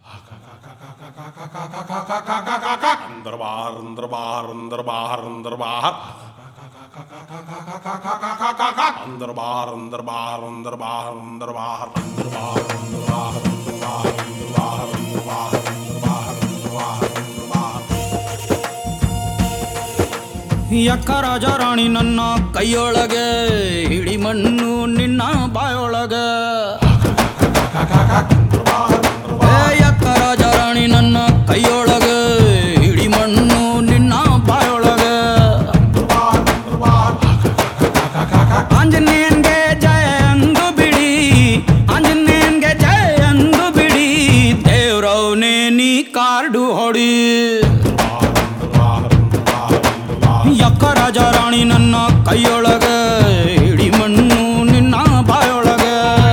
अंदर बाहर अंदर बाहर अंदर बाहर अंदर बाहर अंदर बाहर अंदर बाहर अंदर बाहर अंदर बाहर अंदर बाहर अंदर बाहर अंदर बाहर अंदर बाहर अंदर बाहर अंदर बाहर अंदर बाहर अंदर बाहर ಯಕ್ಕ ರಾಜ ರಾಣಿ ನನ್ನ ಕೈಯೊಳಗೆ ಹಿಡಿ ಮಣ್ಣು ನಿನ್ನ ಬಾಯೊಳಗೆ ಏ ಯಕ್ಕ ರಾಜ ರಾಣಿ ನನ್ನ ಕೈಯೊಳಗೆ ಹಿಡಿ ಮಣ್ಣು ನಿನ್ನ ಬಾಯೊಳಗೆ ಆಂಜನೇಯನ್ಗೆ ಜಯ ಅಂದು ಬಿಡಿ ಆಂಜನೇಯನ್ಗೆ ಜಯ ಅಂದು ಬಿಡಿ ದೇವ್ರವ್ನೇ ನೀ ಕಾರ್ಡು ಹೊಡಿ ಯಕ್ಕ ರಾಜ ರಾಣಿ ನನ್ನ ಕೈಯೊಳಗ ಹಿಡಿ ಮಣ್ಣು ನಿನ್ನ ಬಾಯೊಳಗ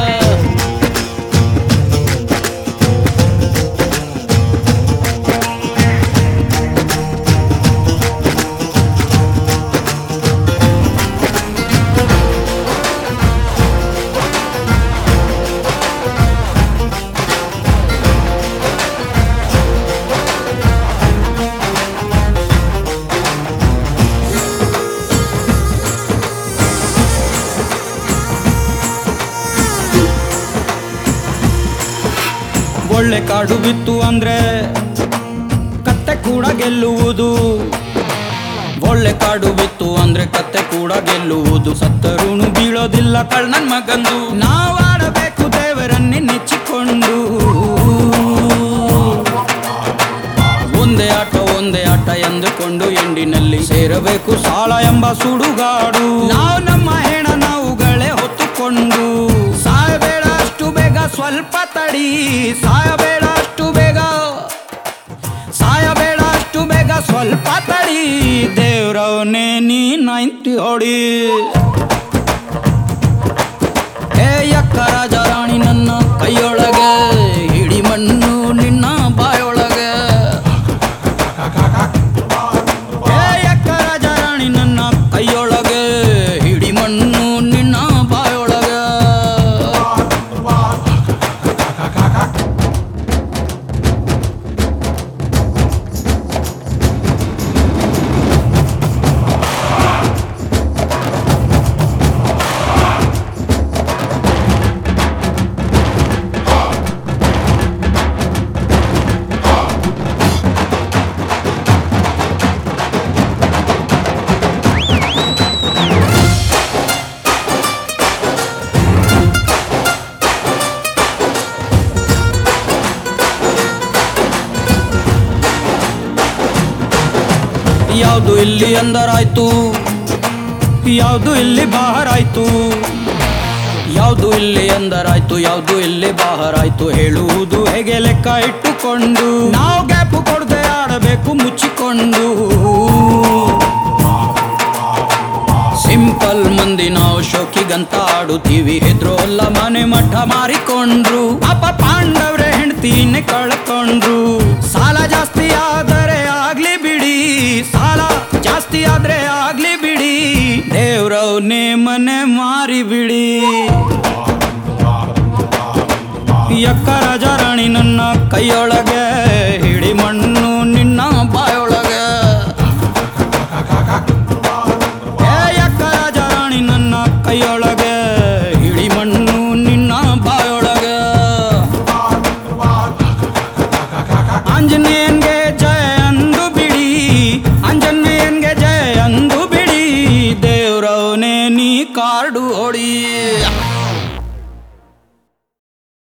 ಒಳ್ಳೆ ಕಾಡು ಬಿತ್ತು ಅಂದ್ರೆ ಕತ್ತೆ ಕೂಡ ಗೆಲ್ಲುವುದು ಒಳ್ಳೆ ಕಾಡು ಬಿತ್ತು ಅಂದ್ರೆ ಕತ್ತೆ ಕೂಡ ಗೆಲ್ಲುವುದು ಸತ್ತರುನು ಬೀಳೋದಿಲ್ಲ ಕಳ್ಳನ್ ಮಗಂದು ನಾವಾಡಬೇಕು ದೇವರನ್ನೇ ನೆಚ್ಚಿಕೊಂಡು ಒಂದೇ ಆಟ ಒಂದೇ ಆಟ ಎಂದುಕೊಂಡು ಎಂಡಿನಲ್ಲಿ ಸೇರಬೇಕು ಸಾಲ ಎಂಬ ಸುಡುಗಾಡು ನಾವು ನಮ್ಮ ಹೆಣ ನಾವುಗಳೇ ಹೊತ್ತುಕೊಂಡು ಸಾಯಬೇಡ ಅಷ್ಟು ಬೇಗ ಸ್ವಲ್ಪ ತಡಿ ಸಾಯಬೇಡ ಅಷ್ಟು ಬೇಗ ಸಾಯಬೇಡ ಅಷ್ಟು ಬೇಗ ಸ್ವಲ್ಪ ತಡಿ ದೇವ್ರವನೇ ನೀ ನೈಂಟಿ ಹೊಡಿ ಏ ಯಕ್ಕ ರಾಜ ರಾಣಿ ನನ್ನ ಕೈಯೊಳಗೆ ಹಿಡಿ ಮಣ್ಣು ನಿನ್ನ ಬಾಯೊಳಗೆ ಏ ಯಕ್ಕ ರಾಜ ರಾಣಿ ನನ್ನ ಕೈಯೊಳಗೆ ಹಿಡಿ ಮಣ್ಣು ನಿನ್ನ ಬಾಯೊಳಗೆ ಯಾವುದು ಇಲ್ಲಿ ಅಂದರಾಯ್ತು ಯಾವುದು ಇಲ್ಲಿ ಬಾಹರಾಯ್ತು ಯಾವುದು ಇಲ್ಲಿ ಅಂದರಾಯ್ತು ಯಾವುದು ಇಲ್ಲಿ ಬಾಹರಾಯ್ತು ಹೇಳುವುದು ಹೇಗೆ ಲೆಕ್ಕ ಇಟ್ಟುಕೊಂಡು ನಾವು ಗ್ಯಾಪ್ ಕೊಡದೆ ಆಡಬೇಕು ಮುಚ್ಚಿಕೊಂಡು ಸಿಂಪಲ್ ಮಂದಿ ನಾವು ಶೋಕಿಗಂತ ಆಡುತ್ತೀವಿ ಹೆದ್ರು ಅಲ್ಲ ಮನೆ ಮಠ ಮಾರಿಕೊಂಡ್ರು ಅಪ್ಪ ಪಾಂಡವ್ರೆ ಹೆಂಡ್ತೀನೆ ಕಳ್ಕೊಂಡ್ರು ಸಾಲ ಜಾಸ್ತಿ ಆದರೆ ಆಗ್ಲಿ ಬಿಡಿ ಸಾಲ ಜಾಸ್ತಿ ಆದ್ರೆ ಆಗ್ಲಿ ಬಿಡಿ ದೇವ್ರವ್ನೇ ಮನೆ ಮಾರಿ ಬಿಡಿ ಯಕ್ಕ ರಾಜ ರಾಣಿ ನನ್ನ ಕೈಯೊಳಗೆ ಹಿಡಿ ಮಣ್ಣು ನಿನ್ನ ಬಾಯೊಳಗೆ ಏ ಯಕ್ಕ ರಾಜ ರಾಣಿ ನನ್ನ ಕೈಯೊಳಗೆ ಹಿಡಿ ಮಣ್ಣು ನಿನ್ನ ಬಾಯೊಳಗೆ ಆಂಜನೇಯನ್ಗೆ ಜಯ ಅಂದು ಬಿಡಿ ಆಂಜನೇಯನ್ಗೆ ಜಯ ಅಂದು ಬಿಡಿ ದೇವ್ರವನೇ ನೀ ಕಾರ್ಡು ಹೊಡಿ